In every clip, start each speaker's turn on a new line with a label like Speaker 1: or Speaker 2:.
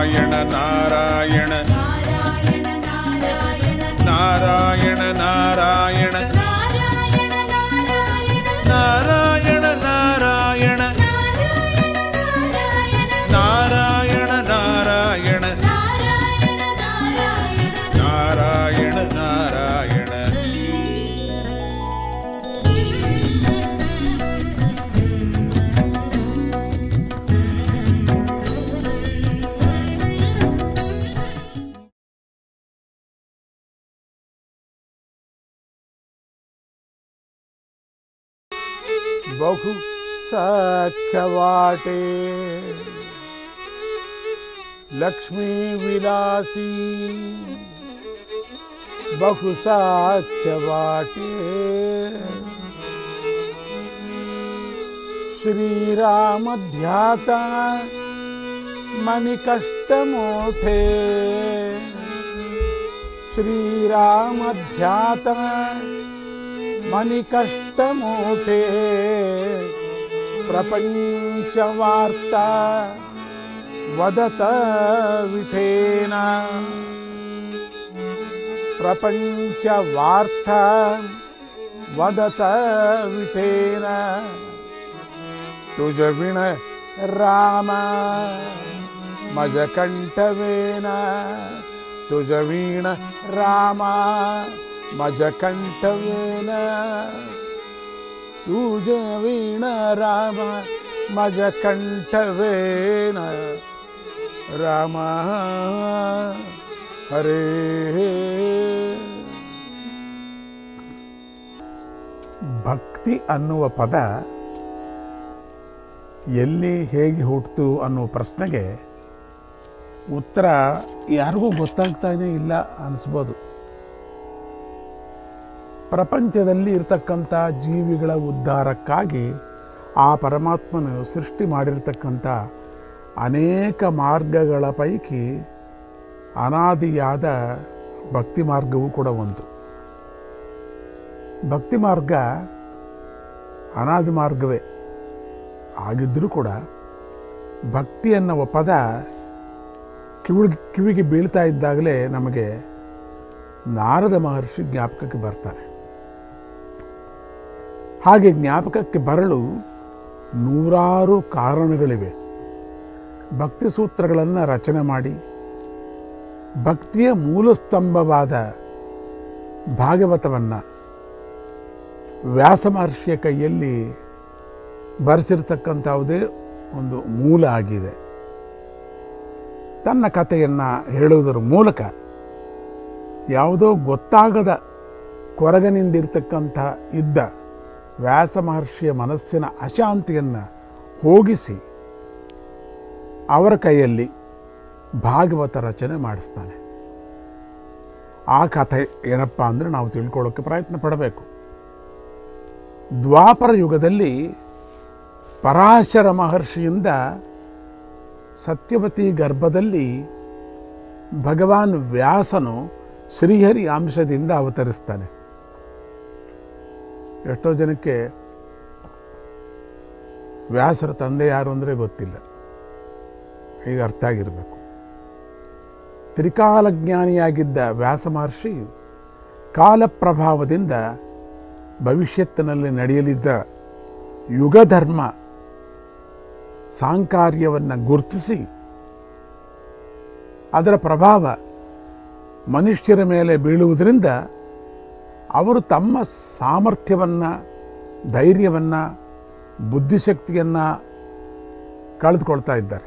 Speaker 1: ನಾರಾಯಣ ನಾರಾಯಣ
Speaker 2: ನಾರಾಯಣ ನಾರಾಯಣ
Speaker 1: ನಾರಾಯಣ ನಾರಾಯಣ
Speaker 2: ನಾರಾಯಣ ನಾರಾಯಣ
Speaker 1: ನಾರಾಯಣ ನಾರಾಯಣ
Speaker 2: ನಾರಾಯಣ
Speaker 1: ನಾರಾಯಣ ನಾರಾಯಣ
Speaker 2: ನಾರಾಯಣ
Speaker 1: ನಾರಾಯಣ ನಾರಾಯಣ
Speaker 3: ಬಹು ಸಖ್ಯವಾಟೆ ಲಕ್ಷ್ಮೀ ವಿಲಾಸಿ ಬಹು ಸಾಖ್ಯವಾಟೆ ಶ್ರೀರಾಮಧ್ಯಾತ ಮನಿ ಕಷ್ಟ ಮೋಠೆ ಶ್ರೀರಾಮಧ್ಯಾತ ಮನಿ ಕಷ್ಟ ಮೋಟೆ ಪ್ರಪಂಚ ವಾರ್ತಾ ವದತ ವಿಠೇನ ಪ್ರಪಂಚ ವಾರ್ತಾ ವದತ ವಿಠೇನ ತುಜ ವಿಣ ರಾಮ ಮಜ ಕಂಠವೇನ ತುಜ ವೀಣ ರಾಮ ಮಜ ಕಂಠವೇನ ತುಜ ವೀಣ ರಾಮ ಮಜ ಕಂಠವೇನ ರಾಮ ಹರೇ ಭಕ್ತಿ ಅನ್ನುವ ಪದ ಎಲ್ಲಿ ಹೇಗೆ ಹುಟ್ಟಿತು ಅನ್ನುವ ಪ್ರಶ್ನೆಗೆ ಉತ್ತರ ಯಾರಿಗೂ ಗೊತ್ತಾಗ್ತಾನೇ ಇಲ್ಲ ಅನಿಸ್ಬೋದು ಪ್ರಪಂಚದಲ್ಲಿ ಇರತಕ್ಕಂಥ ಜೀವಿಗಳ ಉದ್ಧಾರಕ್ಕಾಗಿ ಆ ಪರಮಾತ್ಮನು ಸೃಷ್ಟಿ ಮಾಡಿರ್ತಕ್ಕಂಥ ಅನೇಕ ಮಾರ್ಗಗಳ ಪೈಕಿ ಅನಾದಿಯಾದ ಭಕ್ತಿ ಮಾರ್ಗವೂ ಕೂಡ ಒಂದು ಭಕ್ತಿ ಮಾರ್ಗ ಅನಾದಿ ಮಾರ್ಗವೇ ಆಗಿದ್ದರೂ ಕೂಡ ಭಕ್ತಿ ಅನ್ನುವ ಪದ ಕಿವಿ ಕಿವಿಗೆ ಬೀಳ್ತಾ ಇದ್ದಾಗಲೇ ನಮಗೆ ನಾರದ ಮಹರ್ಷಿ ಜ್ಞಾಪಕಕ್ಕೆ ಬರ್ತಾರೆ ಹಾಗೆ ಜ್ಞಾಪಕಕ್ಕೆ ಬರಲು ನೂರಾರು ಕಾರಣಗಳಿವೆ ಭಕ್ತಿ ಸೂತ್ರಗಳನ್ನು ರಚನೆ ಮಾಡಿ ಭಕ್ತಿಯ ಮೂಲಸ್ತಂಭವಾದ ಭಾಗವತವನ್ನು ವ್ಯಾಸ ಮಹರ್ಷಿಯ ಕೈಯಲ್ಲಿ ಬರೆಸಿರ್ತಕ್ಕಂಥವುದೇ ಒಂದು ಮೂಲ ಆಗಿದೆ ತನ್ನ ಕಥೆಯನ್ನು ಹೇಳುವುದರ ಮೂಲಕ ಯಾವುದೋ ಗೊತ್ತಾಗದ ಕೊರಗನಿಂದಿರ್ತಕ್ಕಂಥ ಇದ್ದ ವ್ಯಾಸ ಮಹರ್ಷಿಯ ಮನಸ್ಸಿನ ಅಶಾಂತಿಯನ್ನು ಹೋಗಿಸಿ ಅವರ ಕೈಯಲ್ಲಿ ಭಾಗವತ ರಚನೆ ಮಾಡಿಸ್ತಾನೆ ಆ ಕಥೆ ಏನಪ್ಪ ಅಂದರೆ ನಾವು ತಿಳ್ಕೊಳ್ಳೋಕ್ಕೆ ಪ್ರಯತ್ನ ಪಡಬೇಕು ದ್ವಾಪರ ಯುಗದಲ್ಲಿ ಪರಾಶರ ಮಹರ್ಷಿಯಿಂದ ಸತ್ಯವತಿ ಗರ್ಭದಲ್ಲಿ ಭಗವಾನ್ ವ್ಯಾಸನು ಶ್ರೀಹರಿ ಅಂಶದಿಂದ ಅವತರಿಸ್ತಾನೆ ಎಷ್ಟೋ ಜನಕ್ಕೆ ವ್ಯಾಸರ ತಂದೆ ಯಾರು ಅಂದರೆ ಗೊತ್ತಿಲ್ಲ ಈಗ ಅರ್ಥ ಆಗಿರಬೇಕು ತ್ರಿಕಾಲಜ್ಞಾನಿಯಾಗಿದ್ದ ವ್ಯಾಸ ಮಹರ್ಷಿ ಕಾಲ ಪ್ರಭಾವದಿಂದ ಭವಿಷ್ಯತ್ತಿನಲ್ಲಿ ನಡೆಯಲಿದ್ದ ಯುಗಧರ್ಮ ಸಾಂಕಾರ್ಯವನ್ನು ಗುರುತಿಸಿ ಅದರ ಪ್ರಭಾವ ಮನುಷ್ಯರ ಮೇಲೆ ಬೀಳುವುದರಿಂದ ಅವರು ತಮ್ಮ ಸಾಮರ್ಥ್ಯವನ್ನು ಧೈರ್ಯವನ್ನು ಬುದ್ಧಿಶಕ್ತಿಯನ್ನು ಕಳೆದುಕೊಳ್ತಾ ಇದ್ದಾರೆ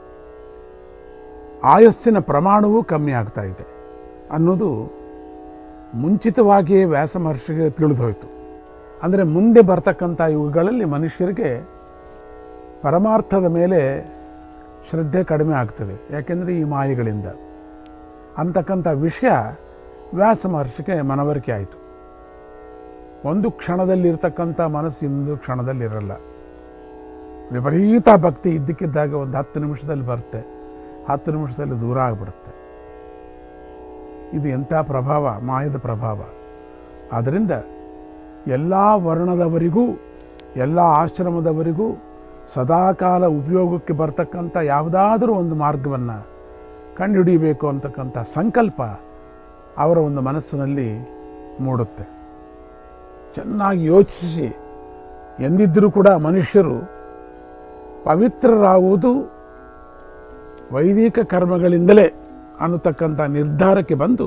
Speaker 3: ಆಯಸ್ಸಿನ ಪ್ರಮಾಣವೂ ಕಮ್ಮಿ ಆಗ್ತಾ ಇದೆ ಅನ್ನೋದು ಮುಂಚಿತವಾಗಿಯೇ ವ್ಯಾಸ ಮಹರ್ಷಿಗೆ ತಿಳಿದು ಹೋಯಿತು ಅಂದರೆ ಮುಂದೆ ಬರ್ತಕ್ಕಂಥ ಯುಗಗಳಲ್ಲಿ ಮನುಷ್ಯರಿಗೆ ಪರಮಾರ್ಥದ ಮೇಲೆ ಶ್ರದ್ಧೆ ಕಡಿಮೆ ಆಗ್ತದೆ ಯಾಕೆಂದರೆ ಈ ಮಾಯೆಗಳಿಂದ ಅಂತಕ್ಕಂಥ ವಿಷಯ ವ್ಯಾಸ ಮಹರ್ಷಿಗೆ ಮನವರಿಕೆ ಆಯಿತು ಒಂದು ಕ್ಷಣದಲ್ಲಿರ್ತಕ್ಕಂಥ ಮನಸ್ಸು ಇನ್ನೊಂದು ಕ್ಷಣದಲ್ಲಿರಲ್ಲ ವಿಪರೀತ ಭಕ್ತಿ ಇದ್ದಕ್ಕಿದ್ದಾಗ ಒಂದು ಹತ್ತು ನಿಮಿಷದಲ್ಲಿ ಬರುತ್ತೆ ಹತ್ತು ನಿಮಿಷದಲ್ಲಿ ದೂರ ಆಗಿಬಿಡುತ್ತೆ ಇದು ಎಂಥ ಪ್ರಭಾವ ಮಾಯದ ಪ್ರಭಾವ ಆದ್ದರಿಂದ ಎಲ್ಲ ವರ್ಣದವರಿಗೂ ಎಲ್ಲ ಆಶ್ರಮದವರಿಗೂ ಸದಾಕಾಲ ಉಪಯೋಗಕ್ಕೆ ಬರ್ತಕ್ಕಂಥ ಯಾವುದಾದರೂ ಒಂದು ಮಾರ್ಗವನ್ನು ಕಂಡುಹಿಡಿಯಬೇಕು ಅಂತಕ್ಕಂಥ ಸಂಕಲ್ಪ ಅವರ ಒಂದು ಮನಸ್ಸಿನಲ್ಲಿ ಮೂಡುತ್ತೆ ಚೆನ್ನಾಗಿ ಯೋಚಿಸಿ ಎಂದಿದ್ದರೂ ಕೂಡ ಮನುಷ್ಯರು ಪವಿತ್ರರಾಗುವುದು ವೈದಿಕ ಕರ್ಮಗಳಿಂದಲೇ ಅನ್ನತಕ್ಕಂಥ ನಿರ್ಧಾರಕ್ಕೆ ಬಂದು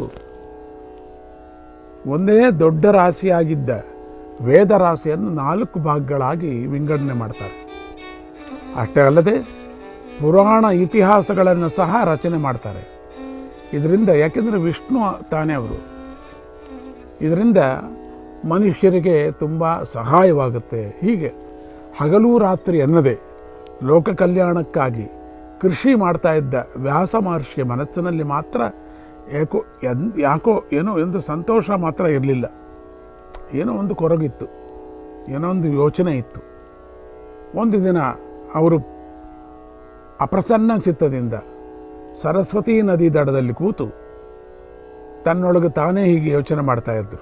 Speaker 3: ಒಂದೇ ದೊಡ್ಡ ರಾಶಿಯಾಗಿದ್ದ ವೇದ ರಾಶಿಯನ್ನು ನಾಲ್ಕು ಭಾಗಗಳಾಗಿ ವಿಂಗಡಣೆ ಮಾಡ್ತಾರೆ ಅಷ್ಟೇ ಅಲ್ಲದೆ ಪುರಾಣ ಇತಿಹಾಸಗಳನ್ನು ಸಹ ರಚನೆ ಮಾಡ್ತಾರೆ ಇದರಿಂದ ಯಾಕೆಂದರೆ ವಿಷ್ಣು ತಾನೇ ಅವರು ಇದರಿಂದ ಮನುಷ್ಯರಿಗೆ ತುಂಬ ಸಹಾಯವಾಗುತ್ತೆ ಹೀಗೆ ಹಗಲು ರಾತ್ರಿ ಎನ್ನದೆ ಲೋಕ ಕಲ್ಯಾಣಕ್ಕಾಗಿ ಕೃಷಿ ಮಾಡ್ತಾ ಇದ್ದ ವ್ಯಾಸ ಮಹರ್ಷಿಯ ಮನಸ್ಸಿನಲ್ಲಿ ಮಾತ್ರ ಯಾಕೋ ಎನ್ ಯಾಕೋ ಏನೋ ಒಂದು ಸಂತೋಷ ಮಾತ್ರ ಇರಲಿಲ್ಲ ಏನೋ ಒಂದು ಕೊರಗಿತ್ತು ಏನೋ ಒಂದು ಯೋಚನೆ ಇತ್ತು ಒಂದು ದಿನ ಅವರು ಅಪ್ರಸನ್ನ ಚಿತ್ತದಿಂದ ಸರಸ್ವತಿ ನದಿ ದಡದಲ್ಲಿ ಕೂತು ತನ್ನೊಳಗೆ ತಾನೇ ಹೀಗೆ ಯೋಚನೆ ಮಾಡ್ತಾ ಇದ್ದರು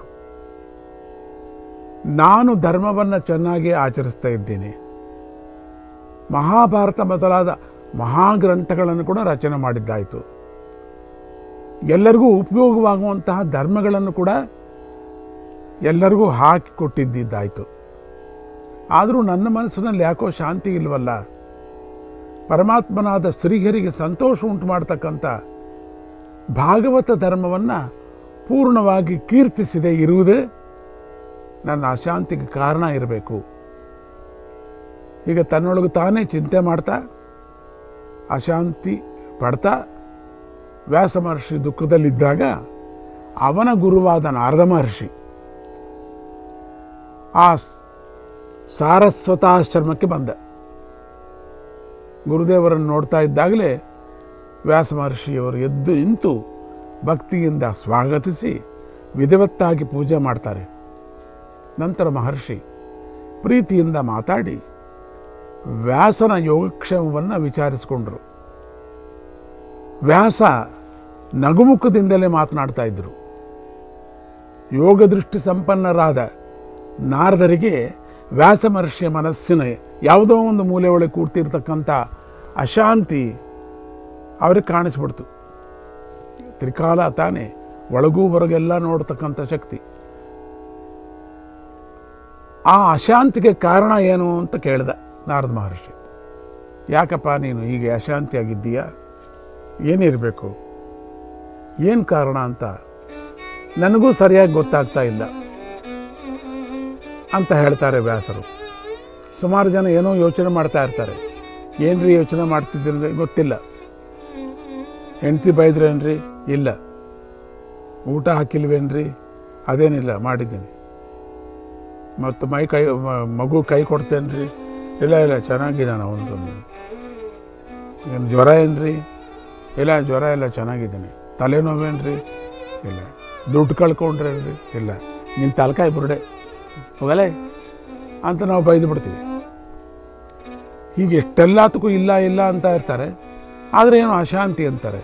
Speaker 3: ನಾನು ಧರ್ಮವನ್ನು ಚೆನ್ನಾಗಿ ಆಚರಿಸ್ತಾ ಇದ್ದೇನೆ ಮಹಾಭಾರತ ಮೊದಲಾದ ಮಹಾಗ್ರಂಥಗಳನ್ನು ಕೂಡ ರಚನೆ ಮಾಡಿದ್ದಾಯಿತು ಎಲ್ಲರಿಗೂ ಉಪಯೋಗವಾಗುವಂತಹ ಧರ್ಮಗಳನ್ನು ಕೂಡ ಎಲ್ಲರಿಗೂ ಹಾಕಿ ಕೊಟ್ಟಿದ್ದಾಯಿತು ಆದರೂ ನನ್ನ ಮನಸ್ಸಿನಲ್ಲಿ ಯಾಕೋ ಶಾಂತಿ ಇಲ್ವಲ್ಲ ಪರಮಾತ್ಮನಾದ ಶ್ರೀಹರಿಗೆ ಸಂತೋಷ ಉಂಟು ಮಾಡ್ತಕ್ಕಂಥ ಭಾಗವತ ಧರ್ಮವನ್ನು ಪೂರ್ಣವಾಗಿ ಕೀರ್ತಿಸದೆ ಇರುವುದೇ ನನ್ನ ಅಶಾಂತಿಗೆ ಕಾರಣ ಇರಬೇಕು ಈಗ ತನ್ನೊಳಗೆ ತಾನೇ ಚಿಂತೆ ಮಾಡ್ತಾ ಅಶಾಂತಿ ಪಡ್ತಾ ವ್ಯಾಸ ಮಹರ್ಷಿ ದುಃಖದಲ್ಲಿದ್ದಾಗ ಅವನ ಗುರುವಾದ ನಾರದ ಮಹರ್ಷಿ ಆ ಸ್- ಸಾರಸ್ವತಾಶ್ರಮಕ್ಕೆ ಬಂದ ಗುರುದೇವರನ್ನು ನೋಡ್ತಾ ಇದ್ದಾಗಲೇ ವ್ಯಾಸ ಮಹರ್ಷಿಯವರು ಎದ್ದು ನಿಂತು ಭಕ್ತಿಯಿಂದ ಸ್ವಾಗತಿಸಿ ವಿಧಿವತ್ತಾಗಿ ಪೂಜೆ ಮಾಡ್ತಾರೆ ನಂತರ ಮಹರ್ಷಿ ಪ್ರೀತಿಯಿಂದ ಮಾತಾಡಿ ವ್ಯಾಸನ ಯೋಗಕ್ಷೇಮವನ್ನು ವಿಚಾರಿಸಿಕೊಂಡ್ರು ವ್ಯಾಸ ನಗುಮುಖದಿಂದಲೇ ಮಾತನಾಡ್ತಾ ಇದ್ದರು ಯೋಗ ದೃಷ್ಟಿ ಸಂಪನ್ನರಾದ ನಾರದರಿಗೆ ವ್ಯಾಸ ಮಹರ್ಷಿಯ ಮನಸ್ಸಿನ ಯಾವುದೋ ಒಂದು ಮೂಲೆ ಒಳಗೆ ಕೂರ್ತಿರ್ತಕ್ಕಂಥ ಅಶಾಂತಿ ಅವ್ರಿಗೆ ಕಾಣಿಸ್ಬಿಡ್ತು ತ್ರಿಕಾಲ ತಾನೇ ಒಳಗೂ ಹೊರಗೆಲ್ಲ ನೋಡ್ತಕ್ಕಂಥ ಶಕ್ತಿ ಆ ಅಶಾಂತಿಗೆ ಕಾರಣ ಏನು ಅಂತ ಕೇಳ್ದ ನಾರದ ಮಹರ್ಷಿ ಯಾಕಪ್ಪ ನೀನು ಹೀಗೆ ಅಶಾಂತಿಯಾಗಿದ್ದೀಯಾ ಏನಿರಬೇಕು ಏನು ಕಾರಣ ಅಂತ ನನಗೂ ಸರಿಯಾಗಿ ಗೊತ್ತಾಗ್ತಾ ಇಲ್ಲ ಅಂತ ಹೇಳ್ತಾರೆ ವ್ಯಾಸರು ಸುಮಾರು ಜನ ಏನೋ ಯೋಚನೆ ಮಾಡ್ತಾ ಇರ್ತಾರೆ ಏನ್ರಿ ಯೋಚನೆ ಮಾಡ್ತಿದ್ದೀರಿ ಗೊತ್ತಿಲ್ಲ ಹೆಂಡ್ತಿ ಬೈದ್ರೇನ್ರಿ ಇಲ್ಲ ಊಟ ಹಾಕಿಲ್ವೇನ್ರಿ ಅದೇನಿಲ್ಲ ಮಾಡಿದ್ದೀನಿ ಮತ್ತು ಮೈ ಕೈ ಮ- ಮಗು ಕೈ ಕೊಡ್ತೇನ್ರಿ ಇಲ್ಲ ಇಲ್ಲ ಚೆನ್ನಾಗಿದ್ದಾನೆ ಅವನು ಏನು ಜ್ವರ ಏನ್ರಿ ಇಲ್ಲ ಜ್ವರ ಇಲ್ಲ ಚೆನ್ನಾಗಿದ್ದೀನಿ ತಲೆನೋವೇನ್ರಿ ಇಲ್ಲ ದುಡ್ಡು ಕಳ್ಕೊಂಡ್ರೇನ್ರಿ ಇಲ್ಲ ನಿನ್ನ ತಲಕಾಯಿ ಬುರುಡೆ ಹೋಗಲೇ ಅಂತ ನಾವು ಬೈದು ಬಿಡ್ತೀವಿ ಹೀಗೆ ಎಷ್ಟೆಲ್ಲದಕ್ಕೂ ಇಲ್ಲ ಇಲ್ಲ ಅಂತ ಇರ್ತಾರೆ ಆದರೆ ಏನು ಅಶಾಂತಿ ಅಂತಾರೆ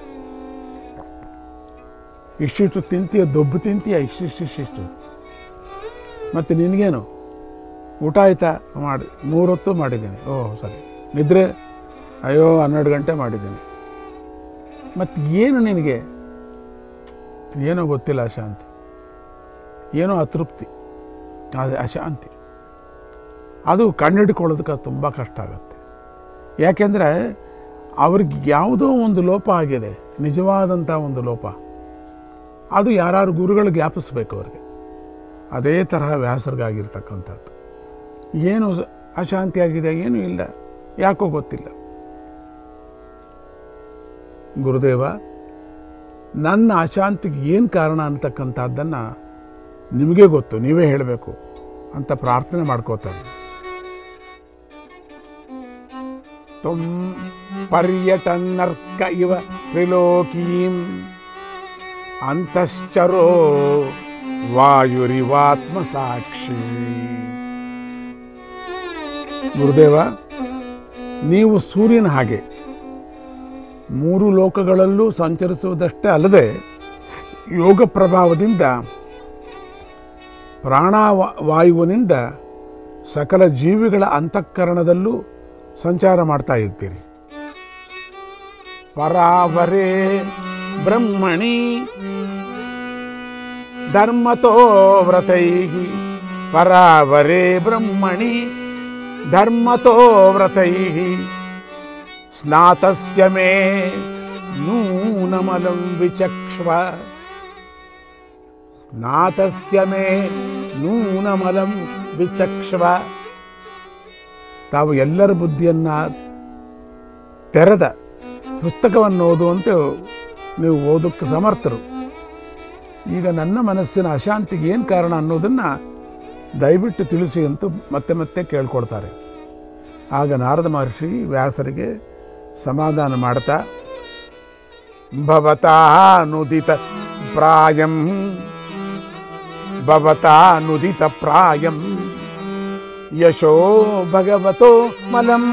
Speaker 3: ಇಷ್ಟಿಷ್ಟು ತಿಂತೀಯ ದೊಬ್ಬು ತಿಂತೀಯ ಇಷ್ಟಿಷ್ಟಿಷ್ಟು ಮತ್ತು ನಿನಗೇನು ಊಟ ಆಯ್ತಾ ಮಾಡಿ ಮೂರೊತ್ತು ಮಾಡಿದ್ದೀನಿ ಓ ಸರಿ ನಿದ್ರೆ ಅಯ್ಯೋ ಹನ್ನೆರಡು ಗಂಟೆ ಮಾಡಿದ್ದೀನಿ ಮತ್ತು ಏನು ನಿನಗೆ ಏನೋ ಗೊತ್ತಿಲ್ಲ ಅಶಾಂತಿ ಏನೋ ಅತೃಪ್ತಿ ಅದು ಅಶಾಂತಿ ಅದು ಕಣ್ಣಿಡ್ಕೊಳ್ಳೋದಕ್ಕೆ ತುಂಬ ಕಷ್ಟ ಆಗುತ್ತೆ ಯಾಕೆಂದರೆ ಅವ್ರಿಗೆ ಯಾವುದೋ ಒಂದು ಲೋಪ ಆಗಿದೆ ನಿಜವಾದಂಥ ಒಂದು ಲೋಪ ಅದು ಯಾರು ಗುರುಗಳು ಜ್ಞಾಪಿಸ್ಬೇಕು ಅವ್ರಿಗೆ ಅದೇ ತರಹ ವ್ಯಾಸರಿಗಾಗಿರ್ತಕ್ಕಂಥದ್ದು ಏನು ಸ- ಅಶಾಂತಿ ಆಗಿದೆ ಏನೂ ಇಲ್ಲ ಯಾಕೋ ಗೊತ್ತಿಲ್ಲ ಗುರುದೇವ ನನ್ನ ಅಶಾಂತಿಗೆ ಏನು ಕಾರಣ ಅಂತಕ್ಕಂಥದ್ದನ್ನು ನಿಮಗೆ ಗೊತ್ತು ನೀವೇ ಹೇಳಬೇಕು ಅಂತ ಪ್ರಾರ್ಥನೆ ಮಾಡ್ಕೋತಾರೆ ತುಂ ಪರ್ಯಟನ್ನರ್ಕ ಇವ ತ್ರಿಲೋಕೀಂ ಅಂತಶ್ಚರೋ ವಾಯುರಿವಾತ್ಮ ಸಾಕ್ಷಿ ಗುರುದೇವ ನೀವು ಸೂರ್ಯನ ಹಾಗೆ ಮೂರು ಲೋಕಗಳಲ್ಲೂ ಸಂಚರಿಸುವುದಷ್ಟೇ ಅಲ್ಲದೆ ಯೋಗ ಪ್ರಭಾವದಿಂದ ಪ್ರಾಣವಾಯುವಿನಿಂದ ಸಕಲ ಜೀವಿಗಳ ಅಂತಃಕರಣದಲ್ಲೂ ಸಂಚಾರ ಮಾಡ್ತಾ ಇರ್ತೀರಿ ಪರಾವರೇ ಬ್ರಹ್ಮಣಿ ಧರ್ಮತೋ ವ್ರತೈ ಪರಾವರೇ ಬ್ರಹ್ಮಣಿ ಧರ್ಮತೋ ವ್ರತೈ ಸ್ನಾತಸ್ಯ ಮೇ ನೂನಮಲಂ ವಿಚಕ್ಷ್ವ ಸ್ನಾತಸ್ಯ ಮೇ ನೂನಮಲಂ ವಿಚಕ್ಷ್ವ ತಾವು ಎಲ್ಲರ ಬುದ್ಧಿಯನ್ನ ತೆರೆದ ಪುಸ್ತಕವನ್ನು ಓದುವಂತೆ ನೀವು ಓದಕ್ಕೆ ಸಮರ್ಥರು ಈಗ ನನ್ನ ಮನಸ್ಸಿನ ಅಶಾಂತಿಗೆ ಏನು ಕಾರಣ ಅನ್ನೋದನ್ನು ದಯವಿಟ್ಟು ತಿಳಿಸಿ ಅಂತ ಮತ್ತೆ ಮತ್ತೆ ಕೇಳ್ಕೊಡ್ತಾರೆ ಆಗ ನಾರದ ಮಹರ್ಷಿ ವ್ಯಾಸರಿಗೆ ಸಮಾಧಾನ ಮಾಡ್ತಾ ಭವತಾ ನುದಿತ ಪ್ರಾಯಂ ಭವತಾ ನುದಿತ ಪ್ರಾಯಂ ಯಶೋ ಭಗವತೋ ಮಲಂ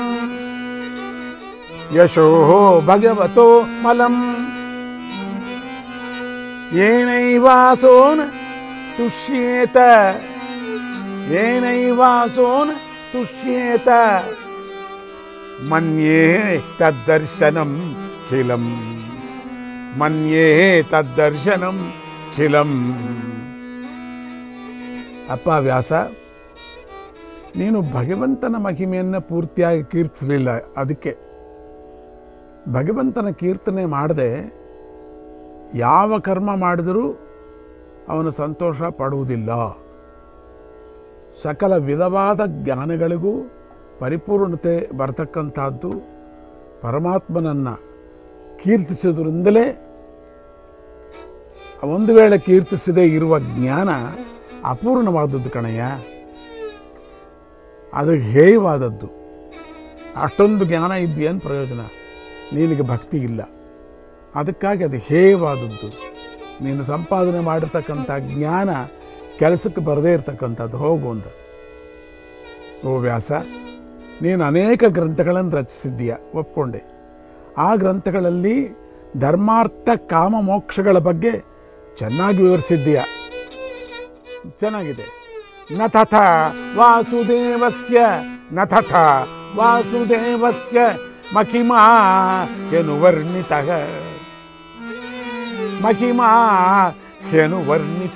Speaker 3: ಯಶೋ ಭಗವತೋ ಮಲಂ ಏನೈವಾಸೋನ್ ತುಷ್ಯೇತ ಏನೈವಾಸೋನ್ ತುಷ್ಯೇತ ಮನ್ಯೇ ತದ್ದರ್ಶನಂ ಖಿಲಂ ಮನ್ಯೇ ತದ್ದರ್ಶನಂ ಖಿಲಂ ಅಪ್ಪ ವ್ಯಾಸ ನೀನು ಭಗವಂತನ ಮಹಿಮೆಯನ್ನು ಪೂರ್ತಿಯಾಗಿ ಕೀರ್ತಿಸಲಿಲ್ಲ ಅದಕ್ಕೆ ಭಗವಂತನ ಕೀರ್ತನೆ ಮಾಡದೆ ಯಾವ ಕರ್ಮ ಮಾಡಿದರೂ ಅವನು ಸಂತೋಷ ಪಡುವುದಿಲ್ಲ ಸಕಲ ವಿಧವಾದ ಜ್ಞಾನಗಳಿಗೂ ಪರಿಪೂರ್ಣತೆ ಬರತಕ್ಕಂಥದ್ದು ಪರಮಾತ್ಮನನ್ನು ಕೀರ್ತಿಸೋದ್ರಿಂದಲೇ ಒಂದು ವೇಳೆ ಕೀರ್ತಿಸದೇ ಇರುವ ಜ್ಞಾನ ಅಪೂರ್ಣವಾದದ್ದು ಕಣಯ್ಯ ಅದು ಹೇಯವಾದದ್ದು ಅಷ್ಟೊಂದು ಜ್ಞಾನ ಇದ್ದು ಏನು ಪ್ರಯೋಜನ ನಿನಗೆ ಭಕ್ತಿ ಇಲ್ಲ ಅದಕ್ಕಾಗಿ ಅದು ಹೇಯವಾದದ್ದು ನೀನು ಸಂಪಾದನೆ ಮಾಡಿರ್ತಕ್ಕಂಥ ಜ್ಞಾನ ಕೆಲಸಕ್ಕೆ ಬರದೇ ಇರತಕ್ಕಂಥದ್ದು ಹೋಗು ಅಂತ ಓ ವ್ಯಾಸ ನೀನು ಅನೇಕ ಗ್ರಂಥಗಳನ್ನು ರಚಿಸಿದ್ದೀಯ ಒಪ್ಕೊಂಡೆ ಆ ಗ್ರಂಥಗಳಲ್ಲಿ ಧರ್ಮಾರ್ಥ ಕಾಮ ಮೋಕ್ಷಗಳ ಬಗ್ಗೆ ಚೆನ್ನಾಗಿ ವಿವರಿಸಿದ್ದೀಯ ಚೆನ್ನಾಗಿದೆ ನ ತಥ ವಾಸುದೇವಸ್ಯ ನ ತಥ ವಾಸುದೇವಸ್ಯ ಮಹಿಮಾ ಏನು ವರ್ಣಿತ ಮಹಿಮಾ ಏನು ವರ್ಣಿತ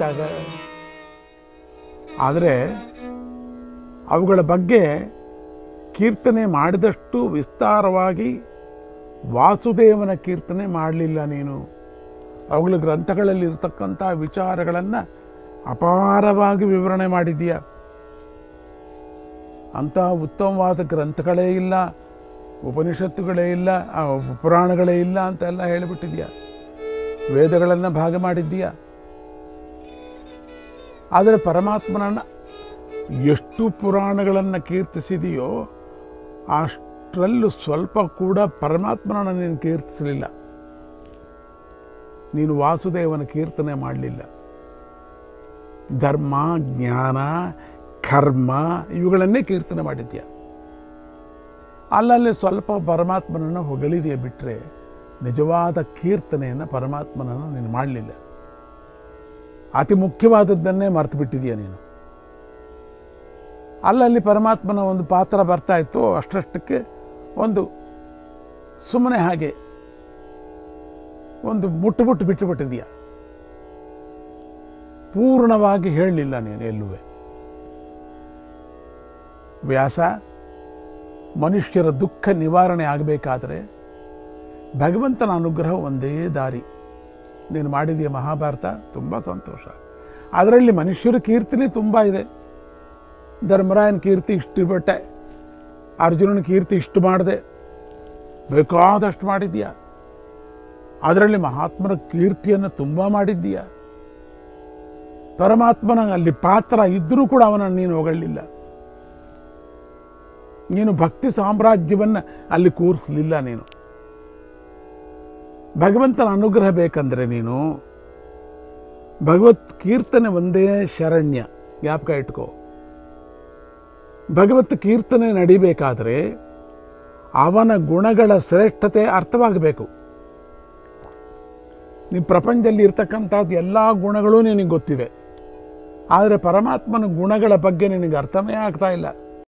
Speaker 3: ಆದರೆ ಅವುಗಳ ಬಗ್ಗೆ ಕೀರ್ತನೆ ಮಾಡಿದಷ್ಟು ವಿಸ್ತಾರವಾಗಿ ವಾಸುದೇವನ ಕೀರ್ತನೆ ಮಾಡಲಿಲ್ಲ ನೀನು ಅವುಗಳ ಗ್ರಂಥಗಳಲ್ಲಿ ಇರತಕ್ಕಂಥ ವಿಚಾರಗಳನ್ನು ಅಪಾರವಾಗಿ ವಿವರಣೆ ಮಾಡಿದೀಯ ಅಂತಹ ಉತ್ತಮವಾದ ಗ್ರಂಥಗಳೇ ಇಲ್ಲ ಉಪನಿಷತ್ತುಗಳೇ ಇಲ್ಲ ಆ, ಪುರಾಣಗಳೇ ಇಲ್ಲ ಅಂತೆಲ್ಲ ಹೇಳಿಬಿಟ್ಟಿದ್ಯಾ ವೇದಗಳನ್ನು ಭಾಗ ಮಾಡಿದ್ದೀಯ ಆದರೆ ಪರಮಾತ್ಮನನ್ನು ಎಷ್ಟು ಪುರಾಣಗಳನ್ನು ಕೀರ್ತಿಸಿದೆಯೋ ಅಷ್ಟರಲ್ಲೂ ಸ್ವಲ್ಪ ಕೂಡ ಪರಮಾತ್ಮನನ್ನು ನೀನು ಕೀರ್ತಿಸಲಿಲ್ಲ ನೀನು ವಾಸುದೇವನ ಕೀರ್ತನೆ ಮಾಡಲಿಲ್ಲ ಧರ್ಮ ಜ್ಞಾನ ಕರ್ಮ ಇವುಗಳನ್ನೇ ಕೀರ್ತನೆ ಮಾಡಿದ್ಯ ಅಲ್ಲಲ್ಲಿ ಸ್ವಲ್ಪ ಪರಮಾತ್ಮನನ್ನು ಹೊಗಳಿದೆಯೇ ಬಿಟ್ಟರೆ ನಿಜವಾದ ಕೀರ್ತನೆಯನ್ನು ಪರಮಾತ್ಮನನ್ನು ನೀನು ಮಾಡಲಿಲ್ಲ ಅತಿ ಮುಖ್ಯವಾದದ್ದನ್ನೇ ಮರೆತು ಬಿಟ್ಟಿದೀಯ ನೀನು ಅಲ್ಲಲ್ಲಿ ಪರಮಾತ್ಮನ ಒಂದು ಪಾತ್ರ ಬರ್ತಾ ಇತ್ತು ಅಷ್ಟಷ್ಟಕ್ಕೆ ಒಂದು ಸುಮ್ಮನೆ ಹಾಗೆ ಒಂದು ಮುಟ್ಟು ಮುಟ್ಟು ಬಿಟ್ಟು ಬಿಟ್ಟಿದೀಯ ಪೂರ್ಣವಾಗಿ ಹೇಳಲಿಲ್ಲ ನೀನು ಎಲ್ಲುವೆ ವ್ಯಾಸ ಮನುಷ್ಯರ ದುಃಖ ನಿವಾರಣೆ ಆಗಬೇಕಾದ್ರೆ ಭಗವಂತನ ಅನುಗ್ರಹ ಒಂದೇ ದಾರಿ ನೀನು ಮಾಡಿದೆಯ ಮಹಾಭಾರತ ತುಂಬ ಸಂತೋಷ ಅದರಲ್ಲಿ ಮನುಷ್ಯರ ಕೀರ್ತನೆ ತುಂಬ ಇದೆ ಧರ್ಮರಾಯನ ಕೀರ್ತಿ ಇಷ್ಟು ಬಿಟ್ಟೆ ಅರ್ಜುನನ ಕೀರ್ತಿ ಇಷ್ಟು ಮಾಡಿದೆ ಬೇಕಾದಷ್ಟು ಮಾಡಿದ್ದೀಯ ಅದರಲ್ಲಿ ಮಹಾತ್ಮನ ಕೀರ್ತಿಯನ್ನು ತುಂಬ ಮಾಡಿದ್ದೀಯ ಪರಮಾತ್ಮನ ಅಲ್ಲಿ ಪಾತ್ರ ಇದ್ದರೂ ಕೂಡ ಅವನನ್ನು ನೀನು ಹೊಗಳಲಿಲ್ಲ ನೀನು ಭಕ್ತಿ ಸಾಮ್ರಾಜ್ಯವನ್ನು ಅಲ್ಲಿ ಕೂರಿಸಲಿಲ್ಲ ನೀನು ಭಗವಂತನ ಅನುಗ್ರಹ ಬೇಕಂದ್ರೆ ನೀನು ಭಗವತ್ ಕೀರ್ತನೆ ಒಂದೇ ಶರಣ್ಯ ಜ್ಞಾಪಕ ಇಟ್ಕೋ ಭಗವತ್ ಕೀರ್ತನೆ ನಡಿಬೇಕಾದ್ರೆ ಅವನ ಗುಣಗಳ ಶ್ರೇಷ್ಠತೆ ಅರ್ಥವಾಗಬೇಕು ನೀವು ಪ್ರಪಂಚದಲ್ಲಿ ಇರ್ತಕ್ಕಂಥದ್ದು ಎಲ್ಲ ಗುಣಗಳೂ ನಿನಗೆ ಗೊತ್ತಿದೆ ಆದರೆ ಪರಮಾತ್ಮನ ಗುಣಗಳ ಬಗ್ಗೆ ನಿನಗೆ ಅರ್ಥವೇ ಆಗ್ತಾ ಇಲ್ಲ